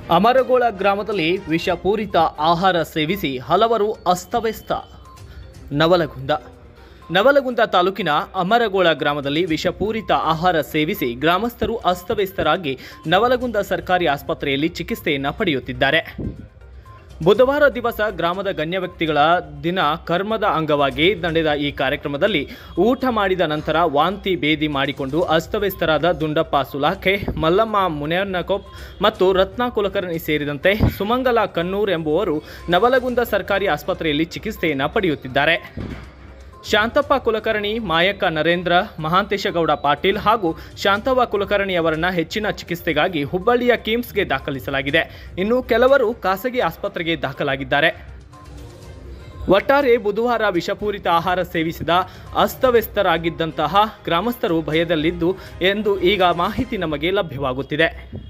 ಅಮರಗೋಳ ಗ್ರಾಮದಲ್ಲಿ ವಿಷಪೂರಿತ ಆಹಾರ ಸೇವಿಸಿ ಹಲವರು ಅಸ್ತವ್ಯಸ್ತ ನವಲಗುಂದ ನವಲಗುಂದ ತಾಲೂಕಿನ ಅಮರಗೋಳ ಗ್ರಾಮದಲ್ಲಿ ವಿಷಪೂರಿತ ಆಹಾರ ಸೇವಿಸಿ ಗ್ರಾಮಸ್ಥರು ಅಸ್ತವ್ಯಸ್ತರಾಗಿ ನವಲಗುಂದ ಸರ್ಕಾರಿ ಆಸ್ಪತ್ರೆಯಲ್ಲಿ ಚಿಕಿತ್ಸೆಯನ್ನು ಪಡೆಯುತ್ತಿದ್ದಾರೆ ಬುಧವಾರ ದಿವಸ ಗ್ರಾಮದ ಗಣ್ಯ ವ್ಯಕ್ತಿಗಳ ದಿನ ಕರ್ಮದ ಅಂಗವಾಗಿ ನಡೆದ ಈ ಕಾರ್ಯಕ್ರಮದಲ್ಲಿ ಊಟ ಮಾಡಿದ ನಂತರ ವಾಂತಿ ಭೇದಿ ಮಾಡಿಕೊಂಡು ಅಸ್ತವ್ಯಸ್ತರಾದ ದುಂಡಪ್ಪ ಸುಲಾಖೆ ಮಲ್ಲಮ್ಮ ಮುನೇರ್ನಕೊಪ್ ಮತ್ತು ರತ್ನ ಕುಲಕರ್ಣಿ ಸೇರಿದಂತೆ ಸುಮಂಗಲ ಕನ್ನೂರ್ ಎಂಬುವರು ನವಲಗುಂದ ಸರ್ಕಾರಿ ಆಸ್ಪತ್ರೆಯಲ್ಲಿ ಚಿಕಿತ್ಸೆಯನ್ನು ಪಡೆಯುತ್ತಿದ್ದಾರೆ ಶಾಂತಪ್ಪ ಕುಲಕರ್ಣಿ ಮಾಯಕ್ಕ ನರೇಂದ್ರ ಮಹಾಂತೇಶಗೌಡ ಪಾಟೀಲ್ ಹಾಗೂ ಶಾಂತವ್ವ ಕುಲಕರ್ಣಿ ಅವರನ್ನ ಹೆಚ್ಚಿನ ಚಿಕಿತ್ಸೆಗಾಗಿ ಹುಬ್ಬಳ್ಳಿಯ ಕಿಮ್ಸ್ಗೆ ದಾಖಲಿಸಲಾಗಿದೆ ಇನ್ನು ಕೆಲವರು ಖಾಸಗಿ ಆಸ್ಪತ್ರೆಗೆ ದಾಖಲಾಗಿದ್ದಾರೆ ಒಟ್ಟಾರೆ ಬುಧವಾರ ವಿಷಪೂರಿತ ಆಹಾರ ಸೇವಿಸಿದ ಅಸ್ತವ್ಯಸ್ತರಾಗಿದ್ದಂತಹ ಗ್ರಾಮಸ್ಥರು ಭಯದಲ್ಲಿದ್ದು ಎಂದು ಈಗ ಮಾಹಿತಿ ನಮಗೆ ಲಭ್ಯವಾಗುತ್ತಿದೆ